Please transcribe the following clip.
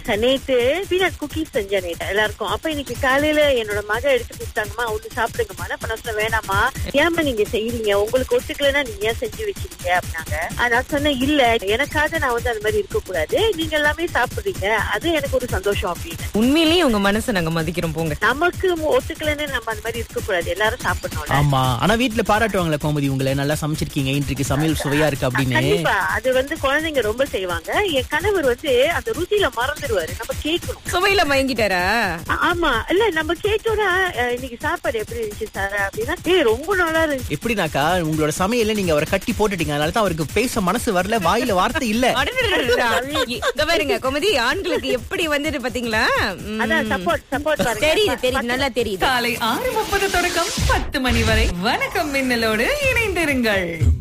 நேத்து peanut cookies செஞ்சேன் நேத்து எல்லாருக்கும் அப்ப இன்னைக்கு காலையில என்னோட மக எடுத்து கொடுத்தாங்கம்மா ஒண்ணு சாப்பிடுங்கம்மா அப்ப நான் சொன்னேன் வேணாமா ஏமா நீங்க செய்யறீங்க உங்களுக்கு ஒத்துக்கலைன்னா நீங்க ஏன் செஞ்சு வச்சிருக்கீங்க அப்படின்னாங்க ஆஹ் நான் சொன்னேன் இல்ல எனக்காக நான் வந்து அந்த மாதிரி இருக்க கூடாது நீங்க எல்லாமே சாப்பிடுறீங்க அது எனக்கு ஒரு சந்தோஷம் அப்படின்னு உண்மையிலேயே உங்க மனசை நாங்க மதிக்கிறோம் போங்க நமக்கு ஒத்துக்கலைன்னு நம்ம அந்த மாதிரி இருக்க கூடாது எல்லாரும் சாப்பிடணும்ல ஆமா ஆனா வீட்ல பாராட்டுவாங்களே கோமதி உங்களை நல்லா சமைச்சிருக்கீங்க இன்றைக்கு சமையல் சுவையா இருக்கு அப்படின்னு கண்டிப்பா அது வந்து குழந்தைங்க ரொம்ப செய்வாங்க என் கணவர் வந்து அந்த ருசியில மறந்துடுவாரு நம்ம கேட்கணும் சுவையில மயங்கிட்டாரா ஆ- ஆமா இல்ல நம்ம கேட்டோம்னா அஹ், இன்னைக்கு சாப்பாடு எப்படி இருந்துச்சு சார் அப்படின்னா ஏய் ரொம்ப நல்லா இருந்துச்சு எப்படினாக்கா உங்களோட சமையல்ல நீங்க அவரை கட்டி போட்டுட்டீங்க அதனால தான் அவருக்கு பேச மனசு வரல வாயில வார்த்தை இல்ல அடடடடடா. இங்க பாருங்க கோமதி ஆண்களுக்கு எப்படி வந்தது பாத்தீங்களா ம். அதான் சப்போர்ட் சப்போர்ட் பாருங்க தெரியுது தெரியுது நல்லா தெரியுது காலை ஆறு முப்பது தொடக்கம் பத்து மணி வரை வணக்கம் மின்னலோடு இணைந்திருங்கள்